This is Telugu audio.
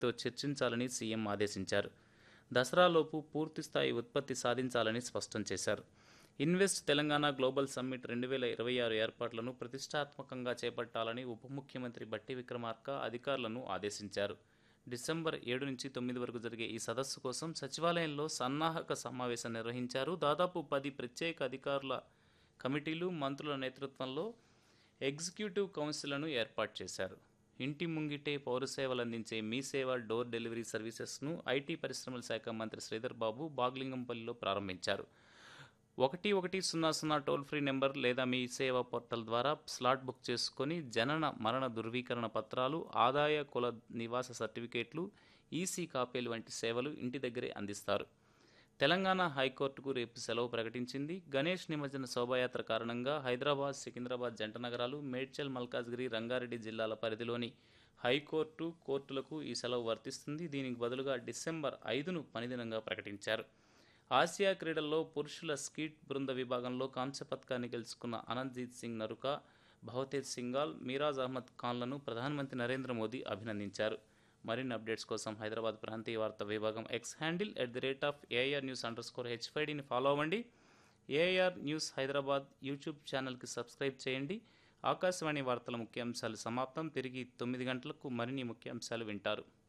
తో చర్చించాలని సీఎం ఆదేశించారు దసరాలోపు పూర్తిస్థాయి ఉత్పత్తి సాధించాలని స్పష్టం చేశారు ఇన్వెస్ట్ తెలంగాణ గ్లోబల్ సమ్మిట్ రెండు వేల ఇరవై ఆరు ఏర్పాట్లను ప్రతిష్టాత్మకంగా చేపట్టాలని ఉప ముఖ్యమంత్రి బట్టి విక్రమార్క అధికారులను ఆదేశించారు డిసెంబర్ ఏడు నుంచి తొమ్మిది వరకు జరిగే ఈ సదస్సు కోసం సచివాలయంలో సన్నాహక సమావేశం నిర్వహించారు దాదాపు పది ప్రత్యేక అధికారుల కమిటీలు మంత్రుల నేతృత్వంలో ఎగ్జిక్యూటివ్ కౌన్సిల్ను ఏర్పాటు చేశారు ఇంటి ముంగిటే పౌర సేవలు అందించే మీ సేవ డోర్ డెలివరీ సర్వీసెస్ను ఐటీ పరిశ్రమల శాఖ మంత్రి శ్రీధర్ బాబు బాగ్లింగంపల్లిలో ప్రారంభించారు ఒకటి ఒకటి సున్నా సున్నా టోల్ ఫ్రీ నెంబర్ లేదా మీ సేవా పోర్టల్ ద్వారా స్లాట్ బుక్ చేసుకొని జనన మరణ ధృవీకరణ పత్రాలు ఆదాయ కుల నివాస సర్టిఫికేట్లు ఈసీ కాపీలు వంటి సేవలు ఇంటి దగ్గరే అందిస్తారు తెలంగాణ హైకోర్టుకు రేపు సెలవు ప్రకటించింది గణేష్ నిమజ్జన శోభాయాత్ర కారణంగా హైదరాబాద్ సికింద్రాబాద్ జంట నగరాలు మేడ్చల్ మల్కాజ్గిరి రంగారెడ్డి జిల్లాల పరిధిలోని హైకోర్టు కోర్టులకు ఈ సెలవు వర్తిస్తుంది దీనికి బదులుగా డిసెంబర్ ఐదును పనిదినంగా ప్రకటించారు ఆసియా క్రీడల్లో పురుషుల స్కీట్ బృంద విభాగంలో కాంస్య పథకాన్ని గెలుచుకున్న అనంతజీత్ సింగ్ నరుక భవతేజ్ సింగాల్ మీరాజ్ అహ్మద్ ఖాన్లను ప్రధానమంత్రి నరేంద్ర మోదీ అభినందించారు మరిన్ని అప్డేట్స్ కోసం హైదరాబాద్ ప్రాంతీయ వార్తా విభాగం X handle at the rate of AIR news under score హెచ్ఫైడిని ఫాలో అవ్వండి ఏఐఆర్ న్యూస్ హైదరాబాద్ యూట్యూబ్ ఛానల్కి సబ్స్క్రైబ్ చేయండి ఆకాశవాణి వార్తల ముఖ్యాంశాలు సమాప్తం తిరిగి తొమ్మిది గంటలకు మరిన్ని ముఖ్యాంశాలు వింటారు